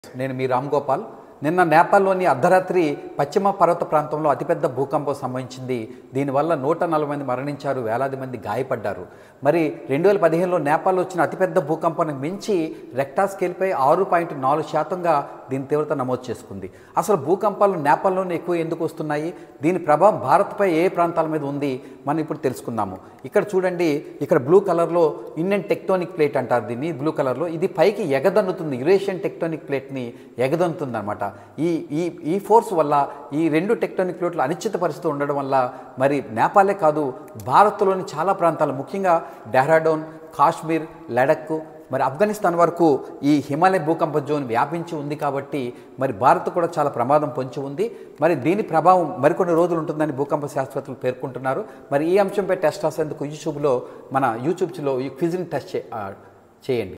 నేను మీ రామ్ గోపాల్ నిన్న నేపాల్లోని అర్ధరాత్రి పశ్చిమ పర్వత ప్రాంతంలో అతిపెద్ద భూకంపం సంభవించింది దీనివల్ల నూట నలభై మంది మరణించారు వేలాది మంది గాయపడ్డారు మరి రెండు వేల పదిహేనులో నేపాల్లో వచ్చిన అతిపెద్ద భూకంపానికి మించి రెక్టా స్కేల్పై ఆరు పాయింట్ నాలుగు శాతంగా దీని తీవ్రత నమోదు చేసుకుంది అసలు భూకంపాలు నేపాల్లోనే ఎక్కువ ఎందుకు వస్తున్నాయి దీని ప్రభావం భారత్పై ఏ ప్రాంతాల మీద ఉంది మనం ఇప్పుడు తెలుసుకుందాము ఇక్కడ చూడండి ఇక్కడ బ్లూ కలర్లో ఇండియన్ టెక్టోనిక్ ప్లేట్ అంటారు దీన్ని బ్లూ కలర్లో ఇది పైకి ఎగదన్నుతుంది యురేషియన్ టెక్టోనిక్ ప్లేట్ని ఎగదన్నుతుంది అనమాట ఈ ఈ ఈ ఫోర్స్ వల్ల ఈ రెండు టెక్టోనిక్ ప్లేట్లు అనిశ్చిత పరిస్థితి ఉండడం వల్ల మరి నేపాలే కాదు భారత్లోని చాలా ప్రాంతాలు ముఖ్యంగా డెహ్రాడూన్ కాశ్మీర్ లడక్ మరి ఆఫ్ఘనిస్తాన్ వరకు ఈ హిమాలయ భూకంప జోన్ వ్యాపించి ఉంది కాబట్టి మరి భారత్ కూడా చాలా ప్రమాదం పొంచి ఉంది మరి దీని ప్రభావం మరికొన్ని రోజులు ఉంటుందని భూకంప శాస్త్రవేత్తలు పేర్కొంటున్నారు మరి ఈ అంశంపై టెస్ట్ రాసేందుకు యూట్యూబ్లో మన యూట్యూబ్లో ఈ క్విజ్ని టెస్ట్ చే ఆ, చేయండి